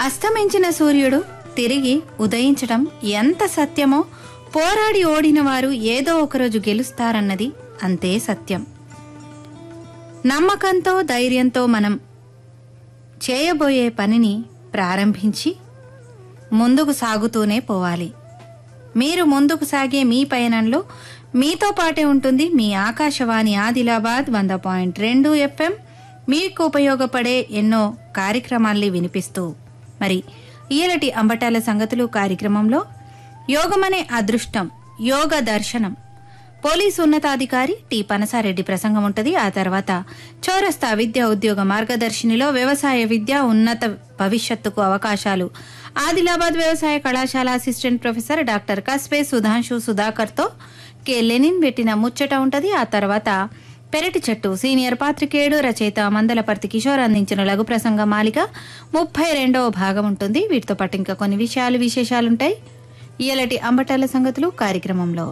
అస్తమించిన సూర్యుడు తిరిగి ఉదయించడం ఎంత సత్యమో పోరాడి ఓడిన వారు ఏదో ఒకరోజు గెలుస్తారన్నది అంతే సత్యం నమ్మకంతో ధైర్యంతో మనం చేయబోయే పనిని ప్రారంభించి ముందుకు సాగుతూనే పోవాలి మీరు ముందుకు సాగే మీ పయనంలో మీతో పాటే ఉంటుంది మీ ఆకాశవాణి ఆదిలాబాద్ వంద పాయింట్ రెండు ఎఫ్ఎం మీకు ఉపయోగపడే ఎన్నో కార్యక్రమాల్ని వినిపిస్తూ మరి ఈయలటి అంబటాల సంగతులు కార్యక్రమంలో యోగమనే అదృష్టం యోగ దర్శనం పోలీసు ఉన్నతాధికారి టి పనసారెడ్డి ప్రసంగం ఉంటుంది ఆ తర్వాత చౌరస్తా విద్యా ఉద్యోగ మార్గదర్శినిలో వ్యవసాయ విద్య ఉన్నత భవిష్యత్తుకు అవకాశాలు ఆదిలాబాద్ వ్యవసాయ కళాశాల assistant professor doctor Kaspe Sudhanshu సుధాకర్తో కె లెనిన్ పెట్టిన ముచ్చట ఉంటది ఆ తర్వాత పెరటి చెట్టు సీనియర్ పాత్రికేయుడు రచయిత మందలపర్తి కిషోర్ అందించిన లఘు ప్రసంగ మాలిక ముప్పై రెండవ భాగం ఉంటుంది వీటితో పాటు ఇంకా కొన్ని విషయాలు విశేషాలుంటాయి ఇయలటి అంబటాల సంగతులు కార్యక్రమంలో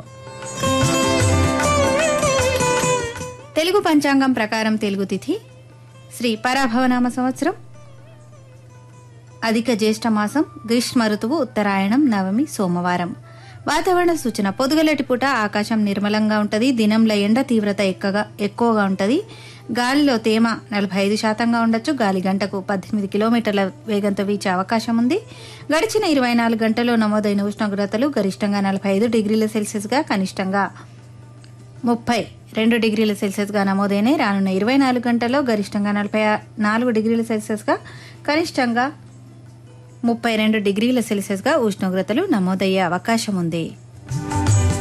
తెలుగు పంచాంగం ప్రకారం తెలుగు తిథి శ్రీ పరాభవనామ సంవత్సరం అధిక జ్యేష్ఠ మాసం గ్రీష్మ ఋతువు ఉత్తరాయణం నవమి సోమవారం వాతావరణ సూచన పొదుగలటి పూట ఆకాశం నిర్మలంగా ఉంటుంది దినంలో ఎండ తీవ్రత ఎక్కువగా ఎక్కువగా ఉంటుంది గాలిలో తేమ నలభై ఐదు శాతంగా ఉండొచ్చు గాలి గంటకు పద్దెనిమిది కిలోమీటర్ల వేగంతో వీచే అవకాశం ఉంది గడిచిన ఇరవై నాలుగు గంటల్లో నమోదైన ఉష్ణోగ్రతలు గరిష్టంగా నలభై ఐదు డిగ్రీల సెల్సియస్గా కనిష్టంగా ముప్పై రెండు డిగ్రీల సెల్సియస్గా నమోదైనాయి రానున్న ఇరవై నాలుగు గంటల్లో గరిష్టంగా నలభై నాలుగు డిగ్రీల సెల్సియస్గా కనిష్టంగా ముప్పై రెండు డిగ్రీల సెల్సియస్గా ఉష్ణోగ్రతలు నమోదయ్యే అవకాశం ఉంది